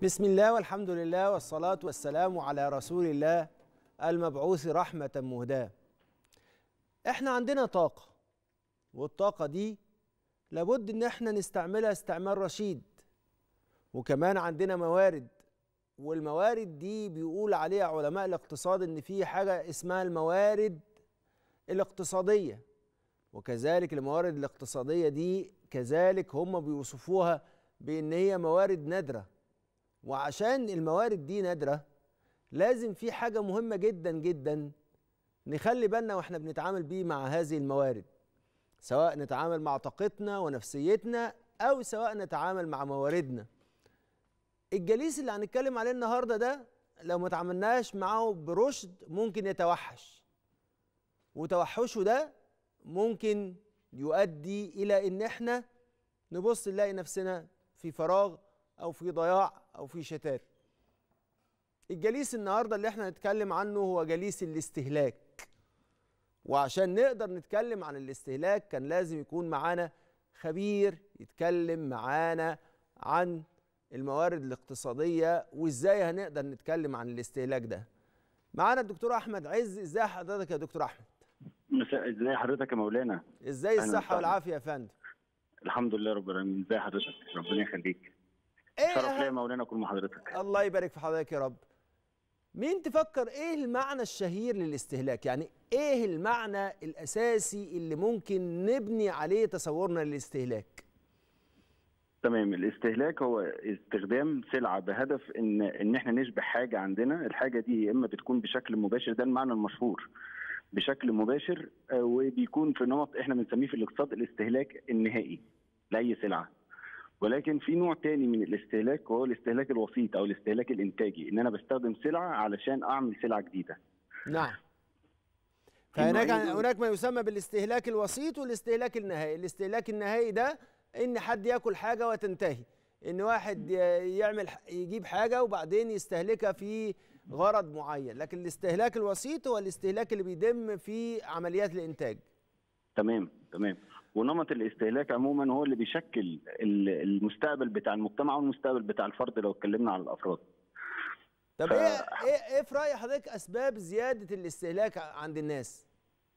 بسم الله والحمد لله والصلاة والسلام على رسول الله المبعوث رحمة مهداة احنا عندنا طاقة والطاقة دي لابد ان احنا نستعملها استعمال رشيد وكمان عندنا موارد والموارد دي بيقول عليها علماء الاقتصاد ان في حاجة اسمها الموارد الاقتصادية وكذلك الموارد الاقتصادية دي كذلك هم بيوصفوها بان هي موارد نادرة وعشان الموارد دي نادرة لازم في حاجة مهمة جدا جدا نخلي بالنا واحنا بنتعامل بيه مع هذه الموارد سواء نتعامل مع طاقتنا ونفسيتنا او سواء نتعامل مع مواردنا الجليس اللي هنتكلم عليه النهارده ده لو ما تعاملناش معاه برشد ممكن يتوحش وتوحشه ده ممكن يؤدي الى ان احنا نبص نلاقي نفسنا في فراغ او في ضياع او في شتات الجليس النهارده اللي احنا هنتكلم عنه هو جليس الاستهلاك وعشان نقدر نتكلم عن الاستهلاك كان لازم يكون معانا خبير يتكلم معانا عن الموارد الاقتصادية وازاي هنقدر نتكلم عن الاستهلاك ده معانا الدكتور احمد عز ازاي حضرتك يا دكتور احمد مساء ازاي حضرتك يا مولانا ازاي أهلاً الصحة وسهلاً. والعافية يا فندم الحمد لله رب العالمين ازي حضرتك ربنا يخليك ايه شرف ليا يا أهم- مولانا اكون مع حضرتك الله يبارك في حضرتك يا رب مين تفكر ايه المعنى الشهير للاستهلاك يعني ايه المعنى الاساسي اللي ممكن نبني عليه تصورنا للاستهلاك تمام الاستهلاك هو استخدام سلعه بهدف ان ان احنا نشبع حاجه عندنا الحاجه دي يا اما بتكون بشكل مباشر ده المعنى المشهور بشكل مباشر آه، وبيكون في نمط احنا بنسميه في الاقتصاد الاستهلاك النهائي لاي سلعه ولكن في نوع تاني من الاستهلاك وهو الاستهلاك الوسيط او الاستهلاك الانتاجي ان انا بستخدم سلعه علشان اعمل سلعه جديده نعم في فهناك نوعين دول. هناك ما يسمى بالاستهلاك الوسيط والاستهلاك النهائي الاستهلاك النهائي ده ان حد ياكل حاجه وتنتهي ان واحد ي- يعمل ح- يجيب حاجه وبعدين يستهلكها في غرض معين لكن الاستهلاك الوسيط هو الاستهلاك اللي بيتم في عمليات الانتاج تمام تمام ونمط الاستهلاك عموما هو اللي بيشكل ال- المستقبل بتاع المجتمع والمستقبل بتاع الفرد لو اتكلمنا على الافراد طب ف- ايه ايه ايه في راي حضرتك اسباب زياده الاستهلاك عند الناس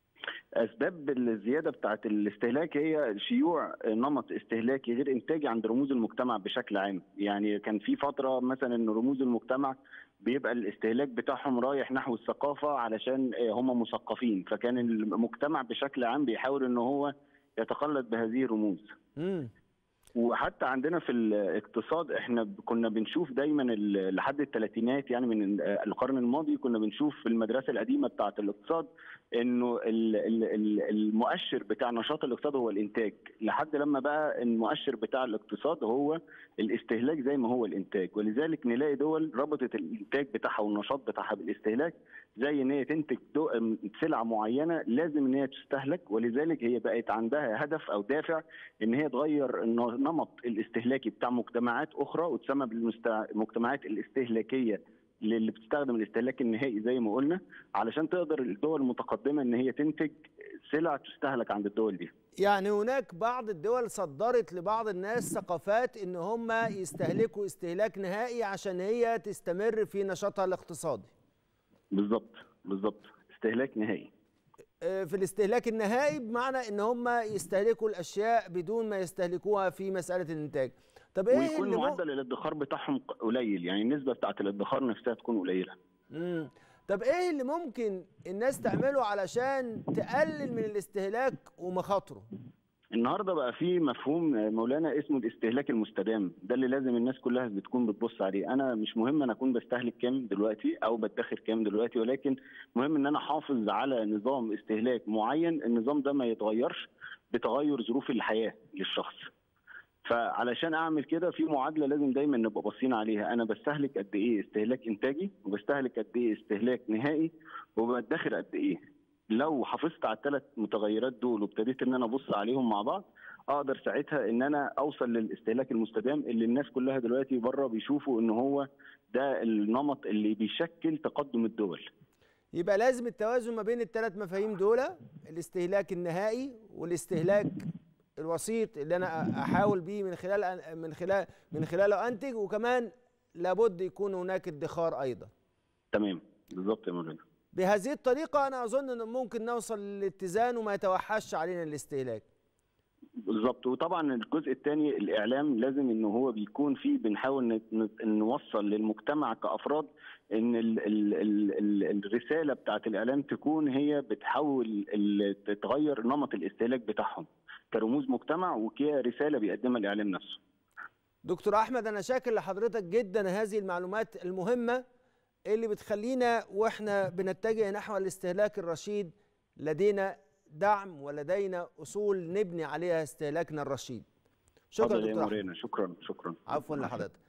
اسباب الزياده بتاعه الاستهلاك هي شيوع نمط استهلاكي غير انتاجي عند رموز المجتمع بشكل عام يعني كان في فتره مثلا ان رموز المجتمع بيبقى الاستهلاك بتاعهم رايح نحو الثقافه علشان هم مثقفين فكان المجتمع بشكل عام بيحاول ان هو يتقلد بهذه الرموز امم وحتى عندنا في الاقتصاد احنا ب- كنا بنشوف دايما ال- لحد الثلاثينات يعني من ال- القرن الماضي كنا بنشوف في المدرسه القديمه بتاعه الاقتصاد انه ال- ال- ال- المؤشر بتاع نشاط الاقتصاد هو الانتاج لحد لما بقى المؤشر بتاع الاقتصاد هو الاستهلاك زي ما هو الانتاج ولذلك نلاقي دول ربطت الانتاج بتاعها والنشاط بتاعها بالاستهلاك زي ان هي تنتج دو- سلعه معينه لازم ان هي تستهلك ولذلك هي بقت عندها هدف او دافع ان هي تغير النمط الاستهلاكي بتاع مجتمعات اخرى وتسمى بالمجتمعات الاستهلاكيه اللي بتستخدم الاستهلاك النهائي زي ما قلنا علشان تقدر الدول المتقدمه ان هي تنتج سلع تستهلك عند الدول دي يعني هناك بعض الدول صدرت لبعض الناس ثقافات ان هم يستهلكوا استهلاك نهائي عشان هي تستمر في نشاطها الاقتصادي بالظبط بالظبط استهلاك نهائي آه، في الاستهلاك النهائي بمعنى ان هم يستهلكوا الاشياء بدون ما يستهلكوها في مساله الانتاج طب ايه ويكون اللي مو- معدل الادخار بتاعهم قليل يعني النسبه بتاعت الادخار نفسها تكون قليله مم. طب ايه اللي ممكن الناس تعمله علشان تقلل من الاستهلاك ومخاطره النهارده بقى في مفهوم مولانا اسمه الاستهلاك المستدام ده اللي لازم الناس كلها بتكون بتبص عليه انا مش مهم انا اكون بستهلك كام دلوقتي او بدخر كام دلوقتي ولكن مهم ان انا احافظ على نظام استهلاك معين النظام ده ما يتغيرش بتغير ظروف الحياه للشخص فعلشان اعمل كده في معادله لازم دايما نبقى باصين عليها انا بستهلك قد ايه استهلاك انتاجي وبستهلك قد ايه استهلاك نهائي وبدخر قد ايه لو حافظت على الثلاث متغيرات دول وابتديت ان انا ابص عليهم مع بعض اقدر ساعتها ان انا اوصل للاستهلاك المستدام اللي الناس كلها دلوقتي بره بيشوفوا ان هو ده النمط اللي بيشكل تقدم الدول يبقى لازم التوازن ما بين الثلاث مفاهيم دول الاستهلاك النهائي والاستهلاك الوسيط اللي انا احاول بيه من خلال من خلال من خلاله انتج وكمان لابد يكون هناك ادخار ايضا تمام بالظبط يا مولانا بهذه الطريقه انا اظن ان ممكن نوصل للاتزان وما يتوحش علينا الاستهلاك بالظبط وطبعا الجزء الثاني الاعلام لازم ان هو بيكون فيه بنحاول نت- نت- نوصل للمجتمع كافراد ان ال ال ال ال الرساله بتاعت الاعلام تكون هي بتحول ال- تتغير نمط الاستهلاك بتاعهم كرموز مجتمع وكرساله بيقدمها الاعلام نفسه دكتور احمد انا شاكر لحضرتك جدا هذه المعلومات المهمه اللي بتخلينا واحنا بنتجه نحو الاستهلاك الرشيد لدينا دعم ولدينا اصول نبني عليها استهلاكنا الرشيد شكرا اتفضل يا دكتور احمد مولانا شكرا شكرا عفوا لحضرتك